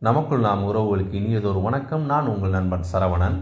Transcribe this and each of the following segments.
நமக்குள் நாம் உறவுகளுக்கு இனியதொரு வணக்கம் நான் உங்கள் நண்பன் சரவணன்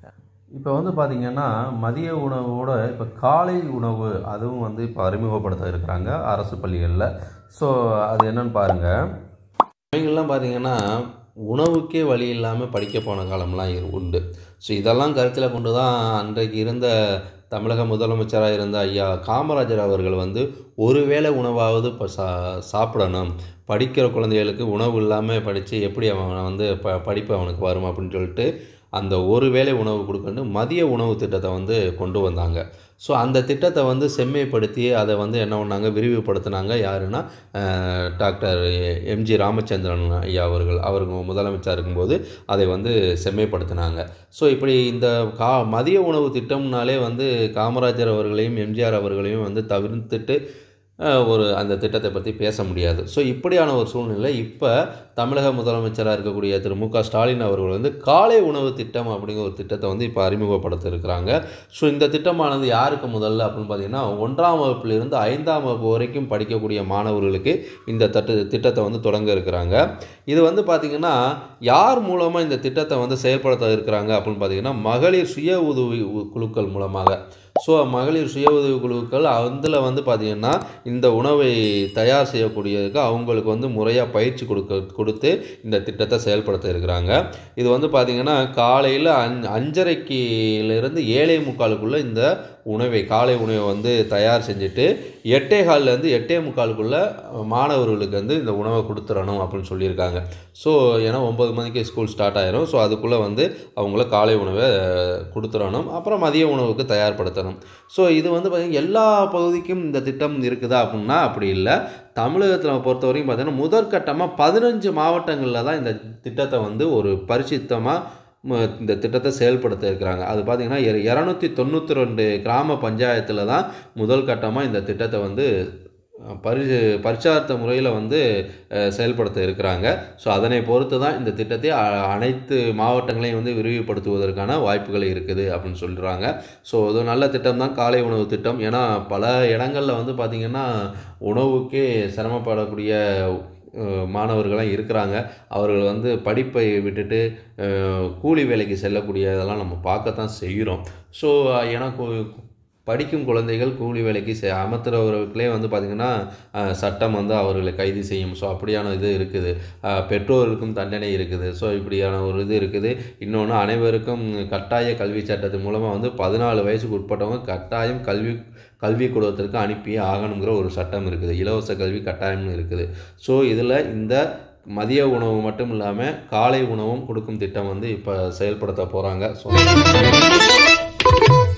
இப்போ வந்து பார்த்திங்கன்னா மதிய உணவோட இப்போ காலை உணவு அதுவும் வந்து இப்போ அறிமுகப்படுத்த இருக்கிறாங்க அரசு பள்ளிகளில் ஸோ அது என்னன்னு பாருங்கள் இவங்கெல்லாம் பார்த்தீங்கன்னா உணவுக்கே வழி இல்லாமல் படிக்க போன காலம்லாம் இரு- உண்டு ஸோ இதெல்லாம் கருத்தில் கொண்டு தான் அன்றைக்கு இருந்த தமிழக முதலமைச்சராக இருந்த ஐயா காமராஜர் அவர்கள் வந்து ஒருவேளை உணவாவது இப்போ சா சாப்பிடணும் படிக்கிற குழந்தைகளுக்கு உணவு இல்லாமல் படித்து எப்படி அவன் வந்து ப படிப்பு அவனுக்கு வரும் அப்படின்னு சொல்லிட்டு அந்த ஒரு வேளை உணவு கொடுக்கணும் மதிய உணவு திட்டத்தை வந்து கொண்டு வந்தாங்க ஸோ அந்த திட்டத்தை வந்து செம்மைப்படுத்தி அதை வந்து என்ன பண்ணாங்க விரிவுபடுத்தினாங்க யாருன்னா அஹ், டாக்டர் எம்ஜி ராமச்சந்திரன் ஐயா அவர்கள் அவருக்கு முதலமைச்சர் இருக்கும்போது அதை வந்து செம்மைப்படுத்தினாங்க ஸோ இப்படி இந்த கா மதிய உணவு திட்டம்னாலே வந்து காமராஜர் அவர்களையும் எம்ஜிஆர் அவர்களையும் வந்து தவிர்த்துட்டு அஹ், ஒரு அந்த திட்டத்தை பற்றி பேச முடியாது ஸோ இப்படியான ஒரு சூழ்நிலை இப்போ தமிழக முதலமைச்சராக இருக்கக்கூடிய திரு மு க ஸ்டாலின் அவர்கள் வந்து காலை உணவு திட்டம் அப்படிங்கிற ஒரு திட்டத்தை வந்து இப்போ அறிமுகப்படுத்த இருக்கிறாங்க ஸோ இந்த திட்டமானது யாருக்கு முதல்ல அப்படின்னு பார்த்தீங்கன்னா ஒன்றாம் வகுப்பிலிருந்து ஐந்தாம் வகுப்பு வரைக்கும் படிக்கக்கூடிய மாணவர்களுக்கு இந்த தட்டு திட்டத்தை வந்து தொடங்க இருக்கிறாங்க இது வந்து பார்த்திங்கன்னா யார் மூலமாக இந்த திட்டத்தை வந்து செயல்படுத்த இருக்கிறாங்க அப்படின்னு பார்த்தீங்கன்னா மகளிர் சுய உதவி உ- குழுக்கள் மூலமாக ஸோ மகளிர் சுய உதவி குழுக்கள் அதில் வந்து பார்த்திங்கன்னா இந்த உணவை தயார் செய்யக்கூடியதுக்கு அவங்களுக்கு வந்து முறையாக பயிற்சி கொடுக்க கொடுத்து இந்த திட்டத்தை செயல்படுத்த இருக்கிறாங்க இது வந்து பார்த்திங்கன்னா காலையில் அஞ் அஞ்சரைக்கிலேருந்து ஏழே முக்காலுக்குள்ளே இந்த உணவை காலை உணவை வந்து தயார் செஞ்சுட்டு எட்டே கால்லேருந்து எட்டே முக்காலுக்குள்ளே மாணவர்களுக்கு வந்து இந்த உணவை கொடுத்துடணும் அப்படின்னு சொல்லியிருக்காங்க ஸோ ஏன்னா ஒம்பது மணிக்கு ஸ்கூல் ஸ்டார்ட் ஆயிரும் ஸோ அதுக்குள்ளே வந்து அவங்கள காலை உணவை அஹ், கொடுத்துடணும் அப்புறம் மதிய உணவுக்கு தயார்படுத்தணும் ஸோ இது வந்து பார்த்திங்கன்னா எல்லா பகுதிக்கும் இந்த திட்டம் இருக்குதா அப்படின்னா அப்படி இல்லை தமிழகத்தில் பொறுத்த வரைக்கும் பார்த்தீங்கன்னா முதற்கட்டமாக பதினஞ்சு மாவட்டங்களில் தான் இந்த திட்டத்தை வந்து ஒரு பரிசுத்தமாக இந்த திட்டத்தை செயல்படுத்த இருக்கிறாங்க அது பார்த்திங்கன்னா இர- இரநூத்தி தொண்ணூற்றி ரெண்டு கிராம பஞ்சாயத்தில் தான் முதல் கட்டமாக இந்த திட்டத்தை வந்து அஹ், பரி பரிச்சார்த்த முறையில் வந்து அஹ், செயல்படுத்த இருக்கிறாங்க ஸோ அதனை பொறுத்து தான் இந்த திட்டத்தை அ- அனைத்து மாவட்டங்களையும் வந்து விரிவுபடுத்துவதற்கான வாய்ப்புகள் இருக்குது அப்படின்னு சொல்கிறாங்க ஸோ இது நல்ல திட்டம் தான் காலை உணவு திட்டம் ஏன்னா பல இடங்களில் வந்து பார்த்திங்கன்னா உணவுக்கே சிரமப்படக்கூடிய அஹ், மாணவர்களாம் இருக்கிறாங்க அவர்கள் வந்து படிப்பை விட்டுட்டு அஹ், கூலி வேலைக்கு செல்லக்கூடிய இதெல்லாம் நம்ம பார்க்கத்தான் செய்கிறோம் ஸோ எனக்கு படிக்கும் குழந்தைகள் கூலி வேலைக்கு செ அமர்த்துறவர்களுக்கே வந்து பார்த்திங்கன்னா அஹ், சட்டம் வந்து அவர்களை கைது செய்யும் ஸோ அப்படியான இது இருக்குது அஹ், பெற்றோருக்கும் தண்டனை இருக்குது ஸோ இப்படியான ஒரு இது இருக்குது இன்னொன்று அனைவருக்கும் கட்டாய கல்வி சட்டத்தின் மூலமாக வந்து பதினாலு வயசுக்கு உட்பட்டவங்க கட்டாயம் கல்வி கல்வி கூடத்திற்கு அனுப்பியே ஆகணுங்கிற ஒரு சட்டம் இருக்குது இலவச கல்வி கட்டாயம்னு இருக்குது ஸோ இதில் இந்த மதிய உணவு மட்டும் இல்லாமல் காலை உணவும் கொடுக்கும் திட்டம் வந்து இப்போ செயல்படுத்த போகிறாங்க ஸோ